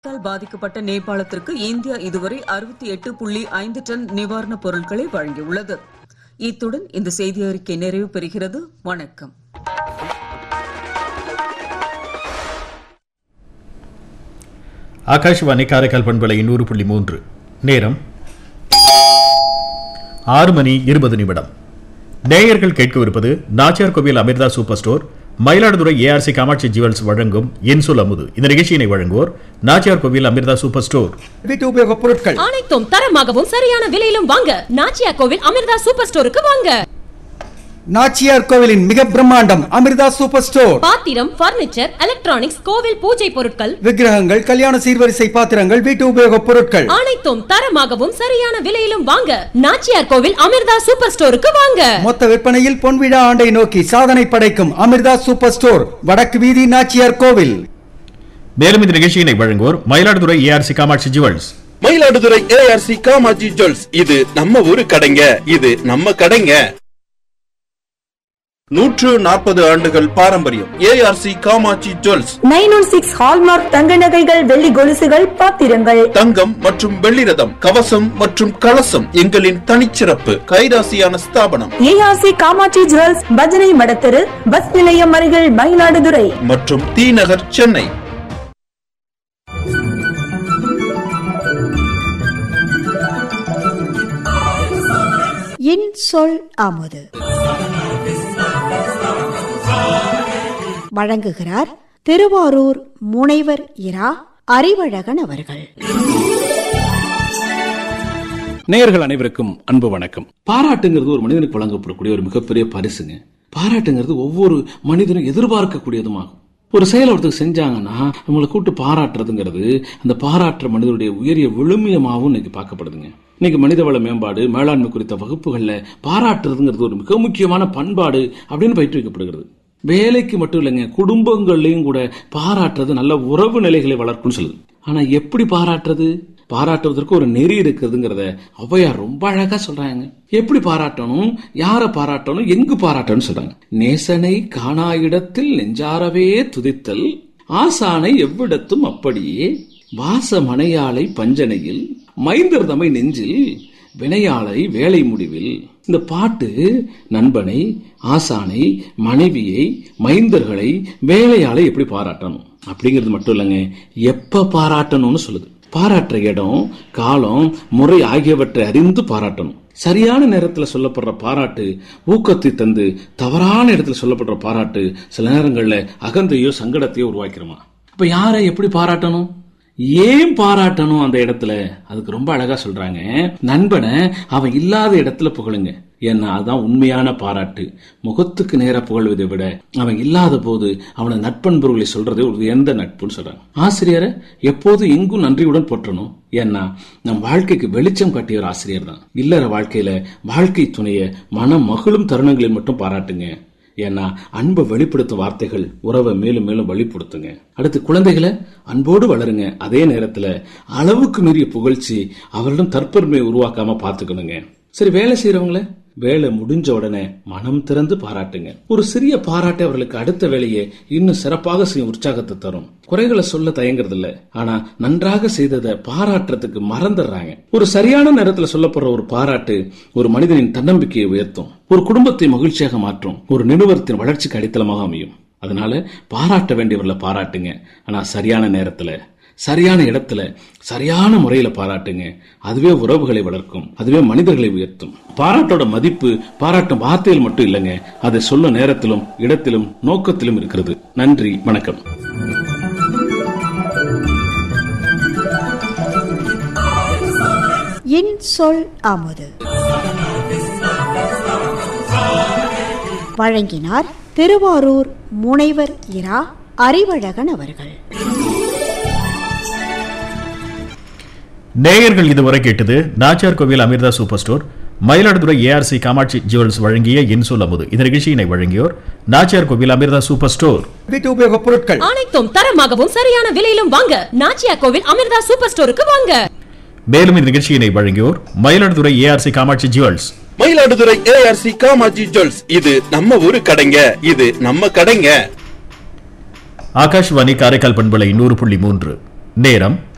வெள்ளத்தால் பாதிக்கப்பட்ட நேபாளத்திற்கு இந்தியா இதுவரை அறுபத்தி எட்டு புள்ளி ஐந்து டன் நிவாரணப் பொருட்களை வழங்கியுள்ளது இத்துடன் இந்த செய்தி அறிக்கை நிறைவு பெறுகிறது வணக்கம் ஆகாஷ்வாணி காரைக்கால் பண்பலை நூறு புள்ளி மூன்று நேரம் ஆறு மணி இருபது நிமிடம் நேயர்கள் கேட்கவிருப்பது Nachiyar Kovil Amirtha super store Mayiladuthurai ARC Kamatchi jewels வழங்கும் இன்சுல் அமுது இந்த நிகழ்ச்சியினை வழங்குவோர் நாச்சியார் கோவில் அமிர்தா சூப்பர் ஸ்டோர் வீட்டு உபயோகப் பொருட்கள் அனைத்தும் தரமாகவும் சரியான விலையிலும் வாங்க நாச்சியா கோவில் அமிர்தா சூப்பர் ஸ்டோருக்கு வாங்க நாச்சியார் கோவிலின் மிக பிரம்மாண்டம் அமிர்தா சூப்பர் ஸ்டோர் பாத்திரம் பர்னிச்சர் எலக்ட்ரானிக்ஸ் கோவில் பூஜை பொருட்கள் விக்கிரகங்கள் கல்யாண சீர்வரிசை பாத்திரங்கள் வீட்டு உபயோகப் பொருட்கள் அனைத்தும் தரமாகவும் சரியான விலையிலும் வாங்க நாச்சியார் கோவில் அமிர்தா சூப்பர் ஸ்டோருக்கு வாங்க மொத்த விற்பனையில் பொன்விழா ஆண்டை நோக்கி சாதனை படைக்கும் அமிர்தா சூப்பர் ஸ்டோர் வடக்கு வீதி நாச்சியார் கோவில் மேலும் இந்த நிகழ்ச்சியினை வழங்குவோர் Mayiladuthurai ARC Kamatchi jewels Mayiladuthurai ARC Kamatchi jewels இது நம்ம ஊரு கடைங்க இது நம்ம கடைங்க நூற்று நாற்பது ஆண்டுகள் பாரம்பரியம் ARC Kamatchi jewels nine one six hallmark தங்க நகைகள் வெள்ளி கொலுசுகள் பாத்திரங்கள் தங்கம் மற்றும் வெள்ளி ரதம் கவசம் மற்றும் கலசம் எங்களின் தனிச்சிறப்பு கைராசியான ஸ்தாபனம் ஏஆர்சி காமாட்சி ஜுவல்ஸ் பஜனை மடத்தெரு பஸ் நிலையம் அருகில் மயிலாடுதுறை மற்றும் தி நகர் சென்னை இன் சொல் அமுது வழங்குகிறார் திருவாரூர் முனைவர் இரா அறிவழகன் அவர்கள் நேயர்கள் அனைவருக்கும் அன்பு வணக்கம் பாராட்டுங்கிறது ஒரு மனிதனுக்கு வழங்கப்படக்கூடிய ஒரு மிகப்பெரிய பரிசுங்க பாராட்டுங்கிறது ஒவ்வொரு மனிதனும் எதிர்பார்க்கக்கூடியதுமாகும் ஒரு செயலை ஒருத்தர் செஞ்சாங்கன்னா அவங்களை கூப்பிட்டு பாராட்டுறதுங்கிறது அந்த பாராட்டுற மனிதனுடைய உயரிய விழுமியமாகவும் இன்னைக்கு பார்க்கப்படுதுங்க இன்னைக்கு மனிதவள மேம்பாடு மேலாண்மை குறித்த வகுப்புகள்ல பாராட்டுறதுங்கிறது ஒரு மிக முக்கியமான பண்பாடு அப்படின்னு பயிற்றுவிக்கப்படுகிறது வேலைக்கு மட்டும் இல்லைங்க குடும்பங்கள்லயும் கூட பாராட்டுறது நல்ல உறவு நிலைகளை வளர்க்கும்னு சொல்லுது ஆனா எப்படி பாராட்டுறது பாராட்டுவதற்கு ஒரு நெறி இருக்குதுங்கிறத ஔவையார் ரொம்ப அழகா சொல்றாங்க எப்படி பாராட்டணும் யாரை பாராட்டணும் எங்கு பாராட்டணும் சொல்றாங்க நேசனை காணா இடத்தில் நெஞ்சாரவே துதித்தல் ஆசானை எவ்விடத்தும் அப்படியே வாச மனையாளை பஞ்சனையில் மைந்தர் தமை நெஞ்சில் வினையாளை வேலை முடிவில் இந்த பாட்டு நண்பனை ஆசானை மனைவியை மைந்தர்களை வேலையாளை எப்படி பாராட்டணும் அப்படிங்கிறது மட்டும் இல்லைங்க எப்ப பாராட்டணும்னு சொல்லுது பாராட்டுற இடம் காலம் முறை ஆகியவற்றை அறிந்து பாராட்டணும் சரியான நேரத்துல சொல்லப்படுற பாராட்டு ஊக்கத்தை தந்து தவறான இடத்துல சொல்லப்படுற பாராட்டு சில நேரங்கள்ல அகந்தையோ சங்கடத்தையோ உருவாக்கிறோமா அப்ப யாரை எப்படி பாராட்டணும் ஏன் பாராட்டணும் அந்த இடத்துல அதுக்கு ரொம்ப அழகா சொல்றாங்க நண்பனை அவன் இல்லாத இடத்துல புகழுங்க ஏன்னா அதுதான் உண்மையான பாராட்டு முகத்துக்கு நேர புகழ்வதை விட அவன் இல்லாத போது அவனை நட்பண்பர்களை சொல்றது ஒரு எந்த நட்புன்னு சொல்றாங்க ஆசிரியரை எப்போதும் எங்கும் நன்றியுடன் போற்றணும் ஏன்னா நம் வாழ்க்கைக்கு வெளிச்சம் காட்டிய ஒரு ஆசிரியர் தான் இல்லற வாழ்க்கையில வாழ்க்கை துணைய மனம் மகிழும் தருணங்களில் மட்டும் பாராட்டுங்க ஏன்னா அன்பை வெளிப்படுத்தும் வார்த்தைகள் உறவை மேலும் மேலும் வெளிப்படுத்துங்க அடுத்து குழந்தைகளை அன்போடு வளருங்க அதே நேரத்துல அளவுக்கு மீறிய புகழ்ச்சி அவரிடம் தற்பெருமையை உருவாக்காம பாத்துக்கணுங்க சரி வேலை செய்யறவங்கள வேலை முடிஞ்ச உடனே மனம் திறந்து பாராட்டுங்க ஒரு சிறிய பாராட்டு அவர்களுக்கு அடுத்த வேலையை இன்னும் சிறப்பாக செய்யும் உற்சாகத்தை தரும் குறைகளை சொல்ல தயங்குறது இல்ல ஆனா நன்றாக செய்ததை பாராட்டுறதுக்கு மறந்துடுறாங்க ஒரு சரியான நேரத்துல சொல்லப்படுற ஒரு பாராட்டு ஒரு மனிதனின் தன்னம்பிக்கையை உயர்த்தும் ஒரு குடும்பத்தை மகிழ்ச்சியாக மாற்றும் ஒரு நிறுவனத்தின் வளர்ச்சிக்கு அடித்தளமாக அமையும் அதனால பாராட்ட வேண்டியவர்களை பாராட்டுங்க ஆனா சரியான நேரத்துல சரியான இடத்துல சரியான முறையில பாராட்டுங்க அதுவே உறவுகளை வளர்க்கும் அதுவே மனிதர்களை உயர்த்தும் பாராட்டோட மதிப்பு பாராட்டும் வார்த்தையில் மட்டும் இல்லைங்க அதை சொல்லும் நேரத்திலும் இடத்திலும் நோக்கத்திலும் இருக்கிறது நன்றி வணக்கம் இன் சொல் அமுது வழங்கினார் திருவாரூர் முனைவர் இரா அறிவழகன் அவர்கள் நேயர்கள் இதுவரை கேட்டது Nachiyar Kovil Amirtha super store Mayiladuthurai ARC Kamatchi jewels வழங்கிய இன்சுல் அமுது இந்த நிகழ்ச்சியினை வழங்கியோர் நாச்சியார் கோவில் அமிர்தா சூப்பர் ஸ்டோர் வீட்டு உபயோகப் பொருட்கள் அனைத்தும் தரமாகவும் சரியான விலையிலும் வாங்க நாச்சியா கோவில் அமிர்தா சூப்பர் ஸ்டோருக்கு வாங்க மேலும் இந்த நிகழ்ச்சியினை வழங்கியோர் Mayiladuthurai ARC Kamatchi jewels Mayiladuthurai ARC Kamatchi jewels இது நம்ம ஊரு கடைங்க இது நம்ம கடைங்க ஆகாஷ்வாணி காரைக்கால் பண்பலை நூறு புள்ளி மூன்று நேரம்